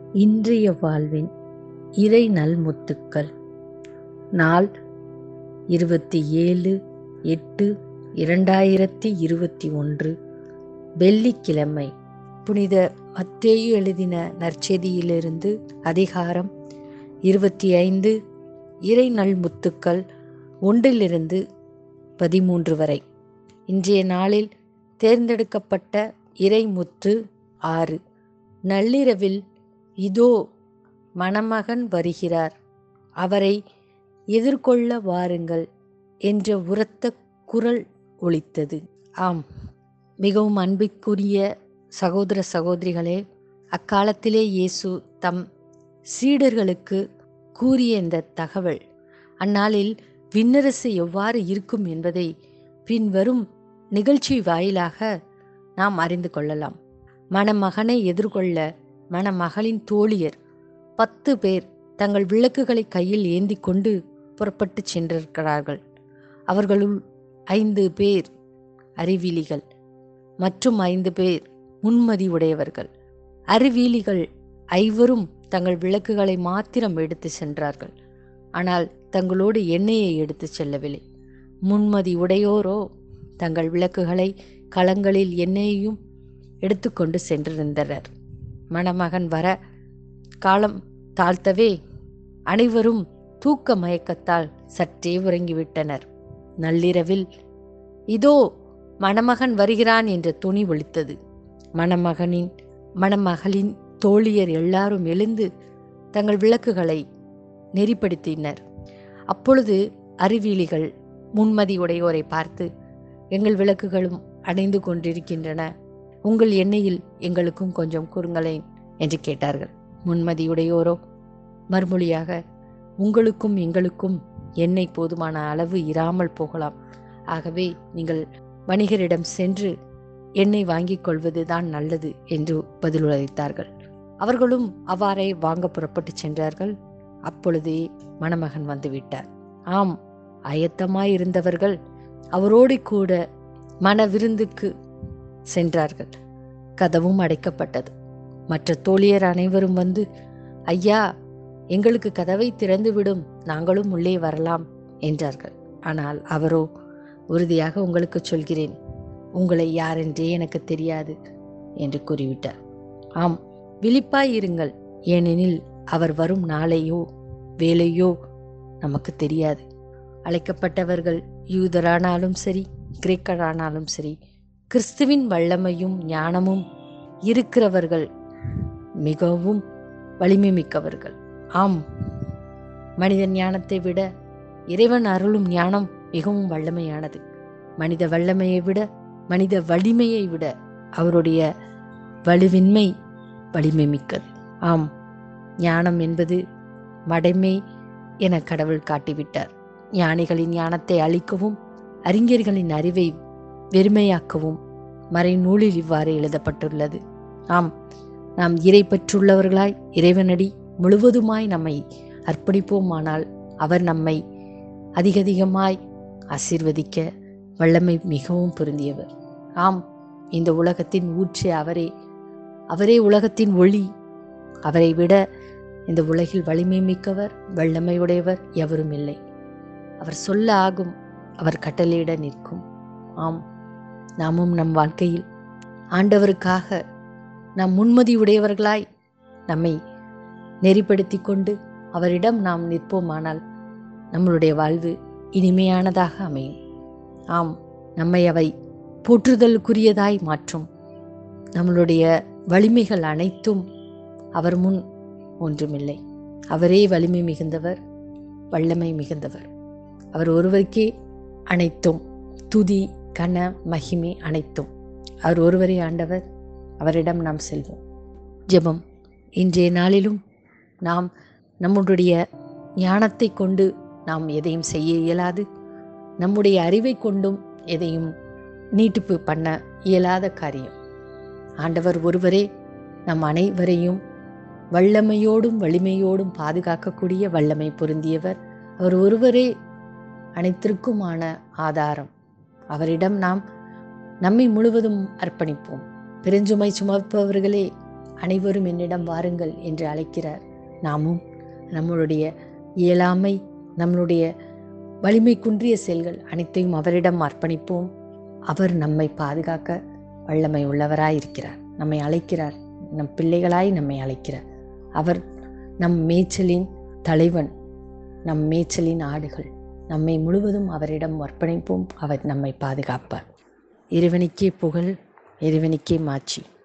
இன்றைய வாழ்வின் இறை நல்முத்துக்கள் நாள் இருபத்தி ஏழு எட்டு இரண்டாயிரத்தி இருபத்தி ஒன்று வெள்ளிக்கிழமை புனித மத்தேயு எழுதின நற்செய்தியிலிருந்து அதிகாரம் இருபத்தி ஐந்து இறை நல்முத்துக்கள் ஒன்றிலிருந்து பதிமூன்று வரை இன்றைய நாளில் தேர்ந்தெடுக்கப்பட்ட இறைமுத்து ஆறு நள்ளிரவில் இதோ மணமகன் வருகிறார் அவரை எதிர்கொள்ள வாருங்கள் என்ற உரத்த குரல் ஒலித்தது ஆம் மிகவும் அன்பிற்குரிய சகோதர சகோதரிகளே அக்காலத்திலே இயேசு தம் சீடர்களுக்கு கூறிய இந்த தகவல் அந்நாளில் விண்ணரசு எவ்வாறு இருக்கும் என்பதை பின்வரும் நிகழ்ச்சி வாயிலாக நாம் அறிந்து கொள்ளலாம் மணமகனை எதிர்கொள்ள மணமகளின் தோழியர் பத்து பேர் தங்கள் விளக்குகளை கையில் ஏந்தி கொண்டு புறப்பட்டு சென்றிருக்கிறார்கள் அவர்களுள் ஐந்து பேர் அறிவிலிகள் மற்றும் ஐந்து பேர் முன்மதி உடையவர்கள் அறிவிலிகள் ஐவரும் தங்கள் விளக்குகளை மாத்திரம் எடுத்து சென்றார்கள் ஆனால் தங்களோடு எண்ணெயை எடுத்து செல்லவில்லை முன்மதி உடையோரோ தங்கள் விளக்குகளை களங்களில் எண்ணெயையும் எடுத்துக்கொண்டு சென்றிருந்தனர் மணமகன் வர காலம் தாழ்த்தவே அனைவரும் தூக்க மயக்கத்தால் சற்றே உறங்கிவிட்டனர் நள்ளிரவில் இதோ மணமகன் வருகிறான் என்ற துணி ஒலித்தது மணமகனின் மணமகளின் தோழியர் எல்லாரும் எழுந்து தங்கள் விளக்குகளை நெறிப்படுத்தினர் அப்பொழுது அறிவியலிகள் முன்மதி உடையோரை பார்த்து எங்கள் விளக்குகளும் அணைந்து கொண்டிருக்கின்றன உங்கள் எண்ணெயில் எங்களுக்கும் கொஞ்சம் கூறுங்களேன் என்று கேட்டார்கள் முன்மதியுடையோரோ மறுமொழியாக உங்களுக்கும் எங்களுக்கும் எண்ணெய் போதுமான அளவு இராமல் போகலாம் ஆகவே நீங்கள் வணிகரிடம் சென்று எண்ணெய் வாங்கிக் கொள்வதுதான் நல்லது என்று பதிலுரைத்தார்கள் அவர்களும் அவ்வாறே வாங்க புறப்பட்டு சென்றார்கள் அப்பொழுதே மணமகன் வந்துவிட்டார் ஆம் ஆயத்தமாயிருந்தவர்கள் அவரோடு கூட மன விருந்துக்கு சென்றார்கள் கதவும் அடைக்கப்பட்டது மற்ற தோழியர் அனைவரும் வந்து ஐயா எங்களுக்கு கதவை திறந்துவிடும் நாங்களும் உள்ளே வரலாம் என்றார்கள் ஆனால் அவரோ உறுதியாக உங்களுக்கு சொல்கிறேன் உங்களை யாரென்றே எனக்கு தெரியாது என்று கூறிவிட்டார் ஆம் விழிப்பாய் இருங்கள் ஏனெனில் அவர் வரும் நாளையோ வேலையோ நமக்கு தெரியாது அழைக்கப்பட்டவர்கள் யூதரானாலும் சரி கிரேக்கரானாலும் சரி கிறிஸ்துவின் வல்லமையும் ஞானமும் இருக்கிறவர்கள் மிகவும் வலிமை மிக்கவர்கள் ஆம் மனித ஞானத்தை விட இறைவன் அருளும் ஞானம் மிகவும் வல்லமையானது மனித வல்லமையை விட மனித வலிமையை விட அவருடைய வலுவின்மை வலிமை மிக்கது ஆம் ஞானம் என்பது மடைமை என கடவுள் காட்டிவிட்டார் ஞானிகளின் ஞானத்தை அழிக்கவும் அறிஞர்களின் அறிவை வெறுமையாக்கவும் மறைநூலில் இவ்வாறு எழுதப்பட்டுள்ளது ஆம் நாம் இறை பற்றுள்ளவர்களாய் இறைவனடி முழுவதுமாய் நம்மை அர்ப்பணிப்போமானால் அவர் நம்மை அதிகதிகமாய் ஆசீர்வதிக்க வல்லமை மிகவும் பொருந்தியவர் ஆம் இந்த உலகத்தின் ஊற்றே அவரே அவரே உலகத்தின் ஒளி அவரை விட இந்த உலகில் வலிமை மிக்கவர் வல்லமை உடையவர் எவரும் இல்லை அவர் சொல்ல ஆகும் அவர் கட்டளையிட நிற்கும் ஆம் நாமும் நம் வாழ்க்கையில் ஆண்டவருக்காக நாம் முன்மதி உடையவர்களாய் நம்மை நெறிப்படுத்தி கொண்டு அவரிடம் நாம் நிற்போமானால் நம்மளுடைய வாழ்வு இனிமையானதாக அமையும் ஆம் நம்மை அவை போற்றுதலுக்குரியதாய் மாற்றும் நம்மளுடைய வலிமைகள் அனைத்தும் அவர் முன் ஒன்றுமில்லை அவரே வலிமை மிகுந்தவர் வல்லமை மிகுந்தவர் அவர் ஒருவருக்கே அனைத்தும் துதி கன மகிமை அனைத்தும் அவர் ஒருவரே ஆண்டவர் அவரிடம் நாம் செல்வோம் ஜெபம் இன்றைய நாளிலும் நாம் நம்முடைய ஞானத்தை கொண்டு நாம் எதையும் செய்ய இயலாது நம்முடைய அறிவை கொண்டும் எதையும் நீட்டிப்பு பண்ண இயலாத காரியம் ஆண்டவர் ஒருவரே நம் அனைவரையும் வல்லமையோடும் வலிமையோடும் பாதுகாக்கக்கூடிய வல்லமை பொருந்தியவர் அவர் ஒருவரே அனைத்திற்குமான ஆதாரம் அவரிடம் நாம் நம்மை முழுவதும் அர்ப்பணிப்போம் பெருஞ்சுமை சுமப்பவர்களே அனைவரும் என்னிடம் வாருங்கள் என்று அழைக்கிறார் நாமும் நம்மளுடைய இயலாமை நம்மளுடைய வலிமை குன்றிய செயல்கள் அனைத்தையும் அவரிடம் அர்ப்பணிப்போம் அவர் நம்மை பாதுகாக்க வல்லமை உள்ளவராயிருக்கிறார் நம்மை அழைக்கிறார் நம் பிள்ளைகளாய் நம்மை அழைக்கிறார் அவர் நம் மேய்ச்சலின் தலைவன் நம் மேய்ச்சலின் ஆடுகள் நம்மை முழுவதும் அவரிடம் அர்ப்பணிப்போம் அவர் நம்மை பாதுகாப்பார் இறைவனுக்கே புகழ் இறைவனுக்கே மாட்சி